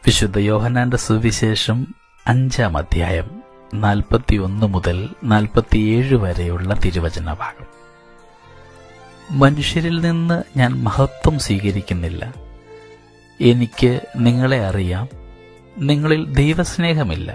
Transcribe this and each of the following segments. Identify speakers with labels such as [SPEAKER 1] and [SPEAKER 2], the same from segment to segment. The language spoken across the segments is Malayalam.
[SPEAKER 1] വിശുദ്ധ യോഹനാന്റെ സുവിശേഷം അഞ്ചാം അധ്യായം നാൽപ്പത്തിയൊന്ന് മുതൽ നാൽപ്പത്തിയേഴ് വരെയുള്ള തിരുവചന ഭാഗം മനുഷ്യരിൽ നിന്ന് ഞാൻ മഹത്വം സ്വീകരിക്കുന്നില്ല എനിക്ക് നിങ്ങളെ അറിയാം നിങ്ങളിൽ ദൈവസ്നേഹമില്ല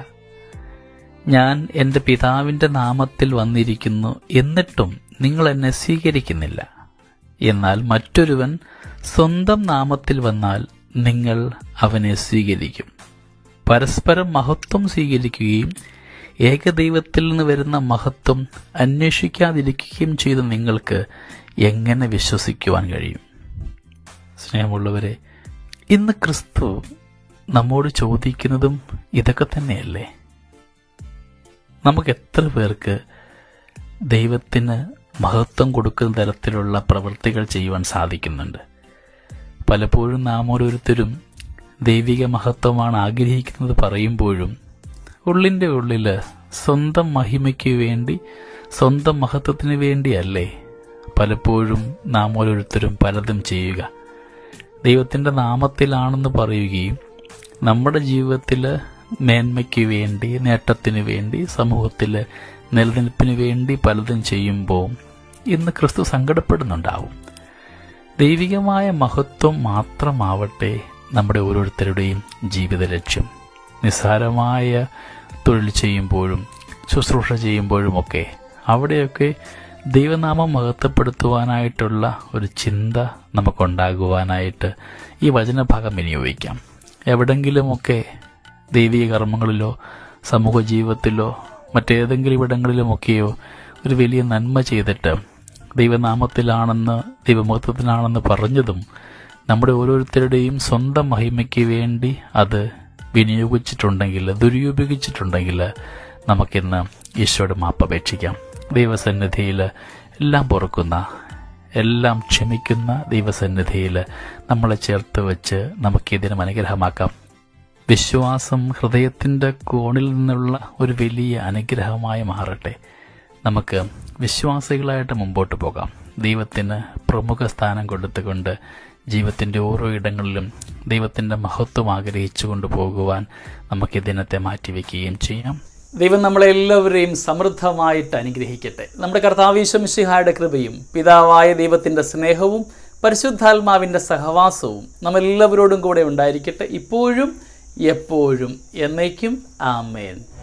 [SPEAKER 1] ഞാൻ എൻ്റെ പിതാവിൻ്റെ നാമത്തിൽ വന്നിരിക്കുന്നു എന്നിട്ടും നിങ്ങൾ എന്നെ സ്വീകരിക്കുന്നില്ല എന്നാൽ മറ്റൊരുവൻ സ്വന്തം നാമത്തിൽ വന്നാൽ നിങ്ങൾ അവനെ സ്വീകരിക്കും പരസ്പരം മഹത്വം സ്വീകരിക്കുകയും ഏകദൈവത്തിൽ നിന്ന് വരുന്ന മഹത്വം അന്വേഷിക്കാതിരിക്കുകയും ചെയ്ത നിങ്ങൾക്ക് എങ്ങനെ വിശ്വസിക്കുവാൻ കഴിയും സ്നേഹമുള്ളവരെ ഇന്ന് ക്രിസ്തു നമ്മോട് ചോദിക്കുന്നതും ഇതൊക്കെ തന്നെയല്ലേ നമുക്ക് എത്ര പേർക്ക് ദൈവത്തിന് മഹത്വം കൊടുക്കുന്ന തരത്തിലുള്ള പ്രവൃത്തികൾ ചെയ്യുവാൻ സാധിക്കുന്നുണ്ട് പലപ്പോഴും നാം ഓരോരുത്തരും ദൈവിക മഹത്വമാണ് ആഗ്രഹിക്കുന്നത് പറയുമ്പോഴും ഉള്ളിൻ്റെ ഉള്ളിൽ സ്വന്തം മഹിമയ്ക്ക് വേണ്ടി സ്വന്തം മഹത്വത്തിന് വേണ്ടിയല്ലേ പലപ്പോഴും നാം ഓരോരുത്തരും പലതും ചെയ്യുക ദൈവത്തിൻ്റെ നാമത്തിലാണെന്ന് പറയുകയും നമ്മുടെ ജീവിതത്തിൽ മേന്മയ്ക്ക് വേണ്ടി നേട്ടത്തിന് വേണ്ടി സമൂഹത്തിൽ നിലനിൽപ്പിന് വേണ്ടി പലതും ചെയ്യുമ്പോൾ ഇന്ന് ക്രിസ്തു സങ്കടപ്പെടുന്നുണ്ടാവും ദൈവികമായ മഹത്വം മാത്രമാവട്ടെ നമ്മുടെ ഓരോരുത്തരുടെയും ജീവിത ലക്ഷ്യം നിസ്സാരമായ തൊഴിൽ ചെയ്യുമ്പോഴും ശുശ്രൂഷ ചെയ്യുമ്പോഴുമൊക്കെ അവിടെയൊക്കെ ദൈവനാമം മഹത്വപ്പെടുത്തുവാനായിട്ടുള്ള ഒരു ചിന്ത നമുക്കുണ്ടാകുവാനായിട്ട് ഈ വചനഭാഗം വിനിയോഗിക്കാം എവിടെങ്കിലുമൊക്കെ ദൈവിക കർമ്മങ്ങളിലോ സമൂഹ ജീവിതത്തിലോ മറ്റേതെങ്കിലും ഇവിടങ്ങളിലുമൊക്കെയോ ഒരു വലിയ നന്മ ചെയ്തിട്ട് ദൈവനാമത്തിലാണെന്ന് ദൈവമഹത്വത്തിനാണെന്ന് പറഞ്ഞതും നമ്മുടെ ഓരോരുത്തരുടെയും സ്വന്തം മഹിമയ്ക്ക് വേണ്ടി അത് വിനിയോഗിച്ചിട്ടുണ്ടെങ്കിൽ ദുരുപയോഗിച്ചിട്ടുണ്ടെങ്കിൽ നമുക്കിന്ന് ഈശോയുടെ മാപ്പപേക്ഷിക്കാം ദൈവസന്നിധിയിൽ എല്ലാം പൊറുക്കുന്ന എല്ലാം ക്ഷമിക്കുന്ന ദൈവസന്നിധിയിൽ നമ്മളെ ചേർത്ത് വെച്ച് നമുക്കിതിനും അനുഗ്രഹമാക്കാം വിശ്വാസം ഹൃദയത്തിൻ്റെ കോണിൽ നിന്നുള്ള ഒരു വലിയ അനുഗ്രഹമായി മാറട്ടെ നമുക്ക് വിശ്വാസികളായിട്ട് മുമ്പോട്ട് പോകാം ദൈവത്തിന് പ്രമുഖ സ്ഥാനം കൊടുത്തുകൊണ്ട് ജീവിതത്തിൻ്റെ ഓരോ ഇടങ്ങളിലും ദൈവത്തിൻ്റെ മഹത്വം ആഗ്രഹിച്ചു കൊണ്ടുപോകുവാൻ നമുക്ക് ഈ ദിനത്തെ മാറ്റിവെക്കുകയും ചെയ്യാം
[SPEAKER 2] ദൈവം നമ്മളെല്ലാവരെയും സമൃദ്ധമായിട്ട് അനുഗ്രഹിക്കട്ടെ നമ്മുടെ കർത്താവീശംശിഹായുടെ കൃപയും പിതാവായ ദൈവത്തിൻ്റെ സ്നേഹവും പരിശുദ്ധാത്മാവിൻ്റെ സഹവാസവും നമ്മളെല്ലാവരോടും കൂടെ ഉണ്ടായിരിക്കട്ടെ ഇപ്പോഴും എപ്പോഴും എന്നേക്കും ആമേൻ